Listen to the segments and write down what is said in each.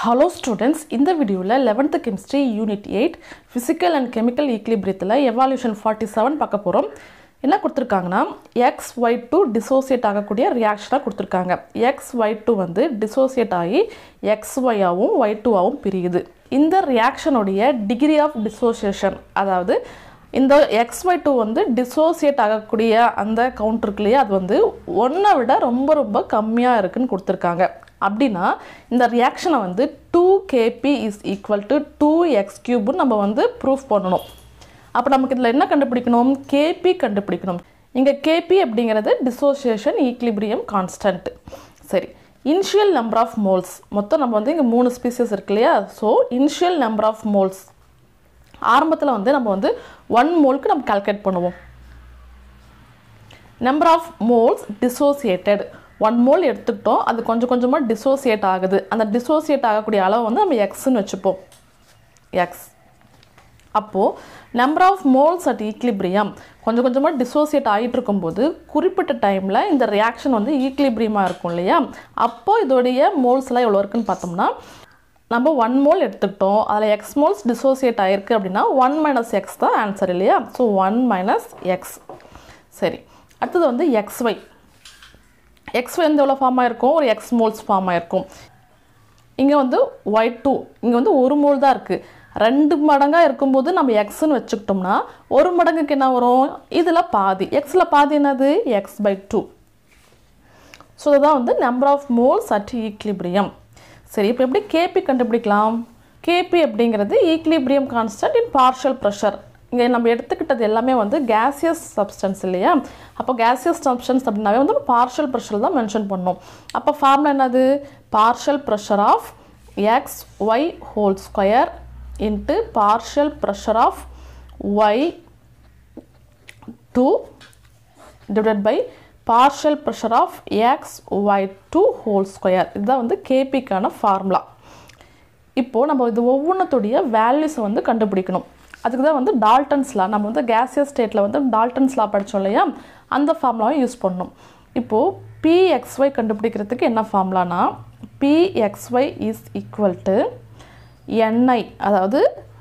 hello students இந்த வீடியோவில் eleventh chemistry unit eight physical and chemical ஈக்லிபிரியத்தில் எவால்யூஷன் ஃபார்ட்டி செவன் பார்க்க போகிறோம் என்ன கொடுத்துருக்காங்கன்னா எக்ஸ் ஒய் டூ டிசோசியேட் ஆகக்கூடிய ரியாக்ஷனாக கொடுத்துருக்காங்க எக்ஸ் ஒய் டூ வந்து டிசோசியேட் ஆகி எக்ஸ் ஒய்யாவும் ஒய் டூவாகவும் பிரியுது இந்த ரியாக்ஷனுடைய டிகிரி ஆஃப் டிசோசியேஷன் அதாவது இந்த எக்ஸ் ஒய் டூ வந்து டிசோசியேட் ஆகக்கூடிய அந்த கவுண்ட் இருக்கு இல்லையா அது வந்து ஒன்றை விட ரொம்ப ரொம்ப கம்மியாக இருக்குன்னு கொடுத்துருக்காங்க அப்படின்னா இந்த ரியாக்ஷனை வந்து two KP is equal to two X கியூப்னு நம்ம வந்து ப்ரூஃப் பண்ணணும் அப்போ நமக்கு இதில் என்ன கண்டுபிடிக்கணும் கேபி கண்டுபிடிக்கணும் இங்கே கேபி அப்படிங்கிறது டிசோசியேஷன் ஈக்லிபிரியம் கான்ஸ்டன்ட் சரி இனிஷியல் நம்பர் ஆஃப் மோல்ஸ் மொத்தம் நம்ம வந்து இங்கே மூணு ஸ்பீசிஸ் இருக்கு இல்லையா so initial number of moles ஆரம்பத்தில் வந்து நம்ம வந்து ஒன் மோலுக்கு நம்ம கால்குலேட் பண்ணுவோம் number of moles dissociated one mole எடுத்துக்கிட்டோம் அது கொஞ்சம் கொஞ்சமாக டிசோசியேட் ஆகுது அந்த டிசோசியேட் ஆகக்கூடிய அளவு வந்து நம்ம எக்ஸ்ன்னு வச்சுப்போம் எக்ஸ் அப்போது number of moles at equilibrium கொஞ்சம் கொஞ்சமாக டிசோசியேட் ஆகிட்டு இருக்கும்போது குறிப்பிட்ட டைமில் இந்த ரியாக்ஷன் வந்து ஈக்லிபிரியமாக இருக்கும் இல்லையா அப்போது இதோடைய மோல்ஸ்லாம் எவ்வளோ இருக்குன்னு பார்த்தோம்னா நம்ம ஒன் மோல் எடுத்துக்கிட்டோம் அதில் எக்ஸ் மோல்ஸ் டிசோசியேட் ஆகிருக்கு அப்படின்னா ஒன் மைனஸ் எக்ஸ் தான் ஆன்சர் இல்லையா ஸோ ஒன் மைனஸ் எக்ஸ் சரி அடுத்தது வந்து எக்ஸ் ஒய் எக்ஸ் வந்து எவ்வளோ ஃபார்ம் ஆகிருக்கும் ஒரு எக்ஸ் மோல்ஸ் ஃபார்ம் ஆகிருக்கும் இங்கே வந்து ஒய் டூ இங்கே வந்து ஒரு மோல் தான் இருக்குது ரெண்டு மடங்காக இருக்கும்போது நம்ம எக்ஸ்ன்னு வச்சுக்கிட்டோம்னா ஒரு மடங்குக்கு என்ன வரும் இதில் பாதி எக்ஸில் பாதி என்னது எக்ஸ் பை டூ ஸோ இதுதான் வந்து number of moles at equilibrium சரி இப்போ எப்படி கேபி கண்டுபிடிக்கலாம் கேபி அப்படிங்கிறது equilibrium constant in partial pressure இங்கே நம்ம எடுத்துக்கிட்டது எல்லாமே வந்து கேசியஸ் சப்ஸ்டன்ஸ் இல்லையா அப்போ கேசியஸ் சப்ஸ்டன்ஸ் அப்படின்னாவே வந்து பார்ஷியல் ப்ரெஷர் தான் மென்ஷன் பண்ணோம் அப்போ ஃபார்முலா என்னது partial pressure of X Y whole square into partial pressure of Y two divide by partial pressure of X Y two whole square இதுதான் வந்து கேபிக்கான ஃபார்முலா இப்போது நம்ம இது ஒவ்வொன்றத்துடைய வேல்யூஸை வந்து கண்டுபிடிக்கணும் அதுக்கு தான் வந்து டால்டன்ஸ்லா நம்ம வந்து கேசியஸ் ஸ்டேட்டில் வந்து டால்டன்ஸ்லா படித்தோம் இல்லையா அந்த ஃபார்முலாவை யூஸ் பண்ணணும் இப்போது பிஎக்ஸ்ஒய் கண்டுபிடிக்கிறதுக்கு என்ன ஃபார்முலானா P X Y is equal to N I அதாவது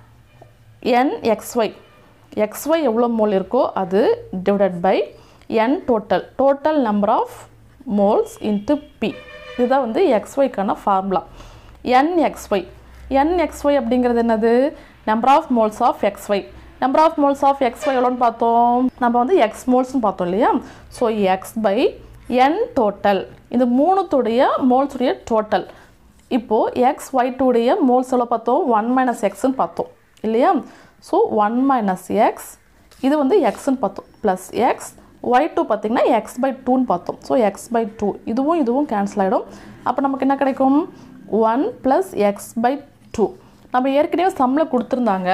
என்எக்ஸ்ஒய் எக்ஸ்ஒய் எவ்வளோ மோல் இருக்கோ அது divided by N total total number of moles into P இதுதான் வந்து எக்ஸ்ஒய்க்கான ஃபார்முலா என்எக்ஸ்ஒய் என்எக்ஸ்ஒய் அப்படிங்கிறது என்னது number of moles of X Y number of moles of X Y எவ்வளோன்னு பார்த்தோம் நம்ம வந்து எக்ஸ் மோல்ஸ்னு பார்த்தோம் இல்லையா so X by N total இந்த மூணுத்துடைய மோல்ஸுடைய டோட்டல் இப்போது எக்ஸ் ஒய் டூடைய மோல்ஸ் எவ்வளோ பார்த்தோம் ஒன் மைனஸ் எக்ஸ்ன்னு பார்த்தோம் இல்லையா ஸோ ஒன் மைனஸ் எக்ஸ் இது வந்து எக்ஸ்ன்னு பார்த்தோம் ப்ளஸ் எக்ஸ் ஒய் டூ பார்த்திங்கன்னா எக்ஸ் பை டூன்னு பார்த்தோம் ஸோ எக்ஸ் பை டூ இதுவும் இதுவும் கேன்சல் ஆகிடும் அப்போ நமக்கு என்ன கிடைக்கும் one plus X by two நம்ம ஏற்கனவே சம்மில் கொடுத்துருந்தாங்க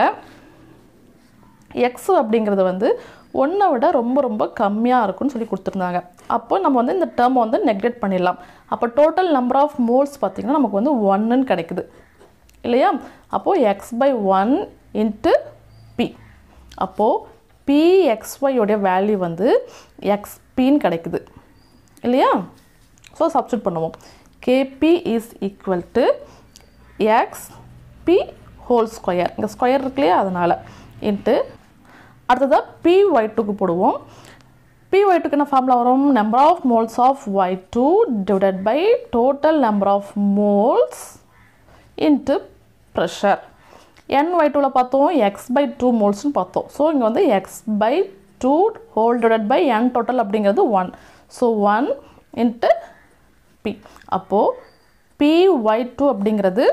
எக்ஸ் அப்படிங்கிறது வந்து ஒன்றை விட ரொம்ப ரொம்ப கம்மியாக இருக்கும்னு சொல்லி கொடுத்துருந்தாங்க அப்போ நம்ம வந்து இந்த டேர்மை வந்து நெக்லெக்ட் பண்ணிடலாம் அப்போ டோட்டல் நம்பர் ஆஃப் மோல்ஸ் பார்த்திங்கன்னா நமக்கு வந்து ஒன்றுன்னு கிடைக்குது இல்லையா அப்போது X by one into P அப்போது பிஎக்ஸ்ஒயோடைய வேல்யூ வந்து எக்ஸ்பின்னு கிடைக்குது இல்லையா ஸோ சப்ஸ்டியூட் பண்ணுவோம் KP is equal to X P whole square இங்கே ஸ்கொயர் இருக்கு இல்லையா அதனால் இன்ட்டு அடுத்ததாக பி ஒய் டூக்கு போடுவோம் பி ஒய் டூக்கு என்ன ஃபார்முலா வரும் number of moles of Y two divided by total number of moles into pressure N Y டூவில் பார்த்தோம் எக்ஸ் பை டூ மோல்ஸ்னு பார்த்தோம் ஸோ இங்கே வந்து X by two whole divide by N total அப்படிங்கிறது one so one into P அப்போது P Y two அப்படிங்கிறது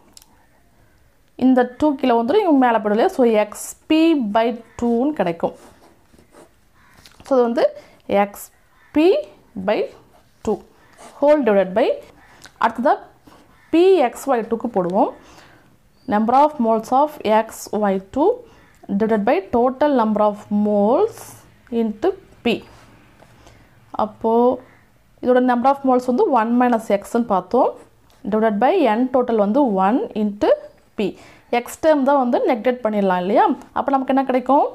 இந்த two kilo வந்துடும் இங்கே மேலே போடலையா ஸோ எக்ஸ்பி பை டூன்னு கிடைக்கும் ஸோ அது வந்து X P by two whole divide by அடுத்ததாக பி எக்ஸ் ஒய் டூக்கு போடுவோம் number of moles of X Y two divide by total number of moles into P அப்போது இதோட நம்பர் ஆஃப் மோல்ஸ் வந்து ஒன் மைனஸ் எக்ஸ்ன்னு பார்த்தோம் டிவைட் பை என் டோட்டல் வந்து one into P X term தான் வந்து நெக்லெக்ட் பண்ணிடலாம் இல்லையா அப்போ நமக்கு என்ன கிடைக்கும்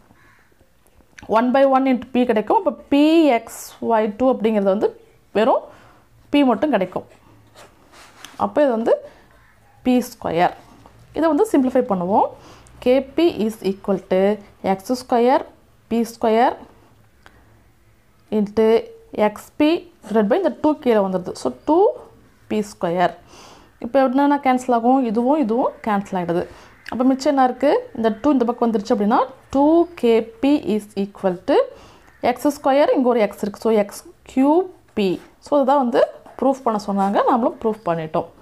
one by one into P கிடைக்கும் அப்போ பி எக்ஸ் ஒய் டூ அப்படிங்கிறது வந்து வெறும் பி மட்டும் கிடைக்கும் அப்போ இது வந்து பி ஸ்கொயர் இதை வந்து சிம்பிளிஃபை பண்ணுவோம் KP is equal to X square P square into X P divide by இந்த டூ கீழே வந்துடுது ஸோ டூ பி ஸ்கொயர் இப்போ என்னென்ன கேன்சல் ஆகும் இதுவும் இதுவும் கேன்சல் ஆகிடுது அப்போ மிச்சம் என்ன இருக்குது இந்த டூ இந்த பக்கம் வந்துருச்சு அப்படின்னா two KP is equal to X square இங்கே ஒரு எக்ஸ் இருக்குது so X Q P so இதுதான் வந்து ப்ரூஃப் பண்ண சொன்னாங்க நம்மளும் ப்ரூஃப் பண்ணிட்டோம்